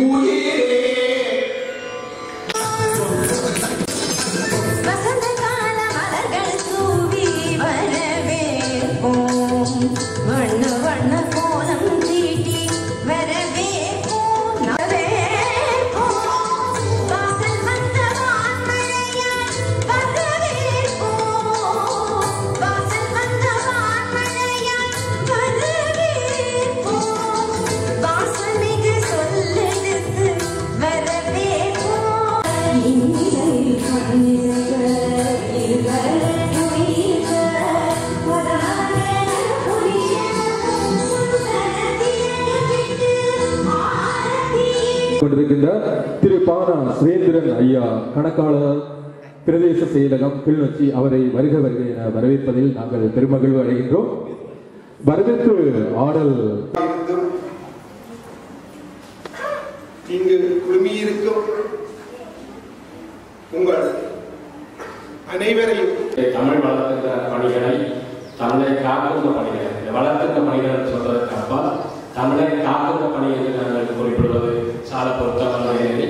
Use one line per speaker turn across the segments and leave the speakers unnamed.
உயிரே
வசந்த கால மலர்கள் தூவி வரவேற்போம் வண்ண வண்ண கோலம் தீட்டி வரவேற்போம் வரவேற்போம் வாசல் வந்த வான்மழையால் வரவேற்போம் வாசல் வந்த வான்மழையால் வரவேற்போம் வாசமிகு சொல்லெடுத்து வரவேற்போம் இனிலை கண்ணில் இவர் உயிர் வராத புரிய சுந்தரத்திலே ஆரத்தி
கொண்டிருக்கின்ற திரு பானா சுரேந்திரன் ஐயா கணக்காளர் பிரதேச செயலகம் கிளிநொச்சி அவரை வருக வருக என வரவேற்பதில் நாங்கள் பெருமகிழ்வு அடைகின்றோம் வரவேற்பு ஆடல்
இருந்தும் இங்கு குழுமியிருக்கும் உங்கள் அனைவரையும்
தமிழ் வளர்க்கின்ற பணிகளை தமிழை காக்கின்ற பணிகளை இந்த வளர்க்கின்ற பணிகள் சொல்வதற்கு அப்பால் தமிழை காக்கின்ற பணி என்று நாங்கள் குறிப்பிடுவது சால பொருத்தமான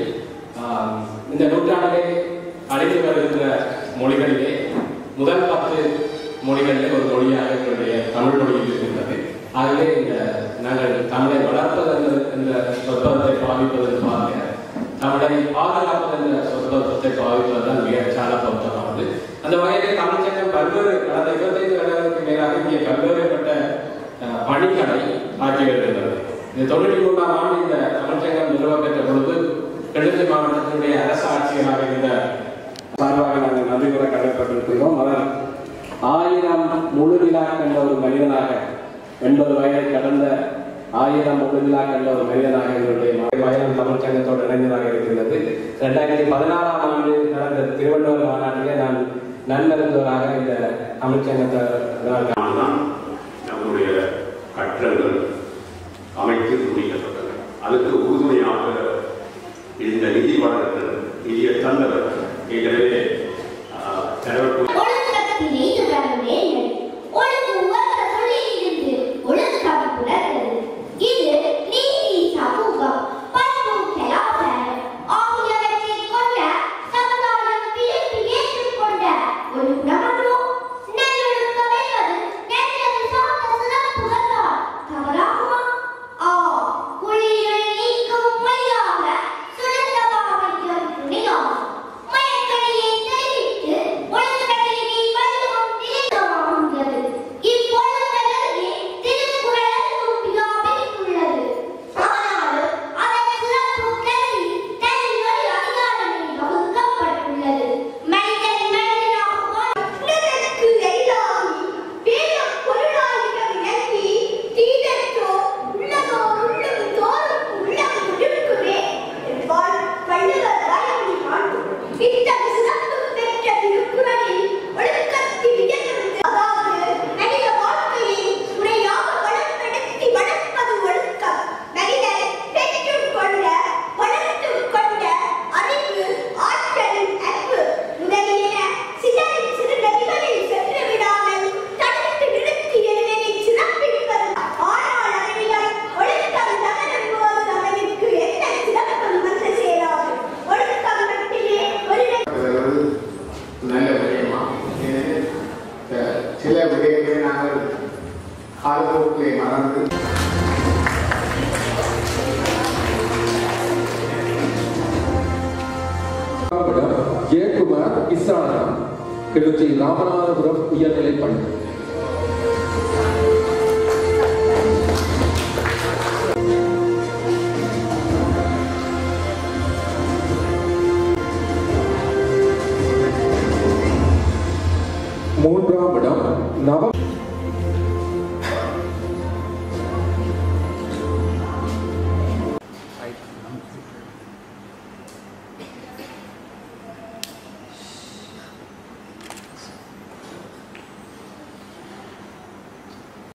இந்த நூற்றாண்டிலே அழைத்து வருகின்ற மொழிகளிலே முதல் பத்து மொழிகளிலே ஒரு மொழியாக எங்களுடைய தமிழ் மொழி இருக்கின்றது ஆகவே இந்த நாங்கள் தமிழை வளர்ப்பது என்ற- என்ற சொற்பதத்தை பாவிப்பதற்கு பார்க்க தமிழை பாதுகாப்பது என்ற சொற்பதத்தை பாவிப்பதுதான் மிக சால பொருத்தமானது அந்த வகையிலே தமிழ்ச்சங்கம் பல்வேறு கடந்த இருபத்தைந்து வருடங்களுக்கு மேலாக இங்கே பல்வேறுபட்ட அஹ், பணிகளை ஆற்றி வருகின்றது இந்த தொண்ணூற்றி மூன்றாம் ஆண்டு இந்த தமிழ்ச்சங்கம் நிறுவ பெற்ற பொழுது கிழக்கு மாவட்டத்தினுடைய அரசு ஆட்சியராக இருந்த சார்பாக நாங்கள் நன்றி கூற கடமைப்பட்டிருக்கிறோம் அவர் ஆயிரம் முழு விழா கண்ட ஒரு மனிதனாக எண்பது வயதை கடந்த ஆயிரம் முழு விழா கண்ட ஒரு மனிதனாக எங்களுடைய வயலம் தமிழ் சங்கத்தோடு இணைந்ததாக இருக்கிறது ரெண்டாயிரத்தி பதினாறாம் ஆண்டு நடந்த திருவள்ளுவர் மாநாட்டிலே நான் நன்மருத்துவராக இந்த தமிழ் சங்கத்தை
தான் நம்முடைய கற்றங்கள் அமைத்து முடிக்கப்பட்டன அதுக்கு உறுதுணையாக இந்த நிதி வழங்கல் நிதியை தந்தவர் ஏற்கனவே ஆஹ், தலைவர்
ஒழுக்கத்திலே தொடர்ந்தே ஒழுங்கு உவந்த சொல்லியிருந்து ஒழுக்கம் புலர்ந்தது இது நீதி சமூகம் பண்பு கலாச்சாரம் ஆகியவற்றை கொண்ட சமுதாயம் விரும்பி ஏற்றுக்கொண்ட ஒரு குணமன்றோ நல்லொழுக்கம் என்பது நல்லது சார்ந்த சிறப்புகள் தான் தவறாகுமா ஆ குளிரை நீக்கும் மொழியாக சுரந்தமாக துணையாகும் மயக்கடியை தெரிவித்து ஒழுங்கடையை வள்ளுவம் நிலைத்தமாகின்றது இப்பொழுதே திருக்குறள் தும்பியாபித்துள்ளது ஆனாலும் அதன் சிறப்பு கல்வி தனியொரு அதிகாரமே வகுக்கப்பட்டுள்ளது மனிதன் மனிதனாக வாழ்வதற்கு எதிராகி வேதம் பொருளாதாரம் விளக்கி தீதற்றோ உள்ளதோ உள்ளது தோறும் உள்ளம் இருக்குமே என்பார் வள்ளுவர் வாய்மொழி மாண்பு இத்தகு சிறப்பு பெற்ற திருக்குறளில் ஒழுக்கத்தில் இடமிருந்து அதாவது மனித வாழ்க்கையை முறையாக வளப்படுத்தி வளர்ப்பது ஒழுக்கம் மனிதன் பெற்றுக் கொண்ட வளர்த்துக் கொண்ட அறிவு ஆற்றல் அன்பு முதலியன சிதறி சிறு நதிகளில் சென்று விடாமல் தடுத்து நிறுத்தி எழுதனை சிறப்பிப்பது ஆனால் அவனிடம் ஒழுக்கம் தவறும் போது அவனுக்கு எந்த சிறப்பும் வந்து சேராது ஒழுக்கம் மட்டுமே ஒரு
நல்ல விடயமா ஏனெனில், அஹ், சில விடயங்களை நாங்கள் காலப்போக்கிலே மறந்து
ஜெயக்குமார் இஸ்ரானா கிளர்ச்சி ராமநாதபுரம் உயர்நிலைப் பள்ளி மூன்றாம் இடம் நவ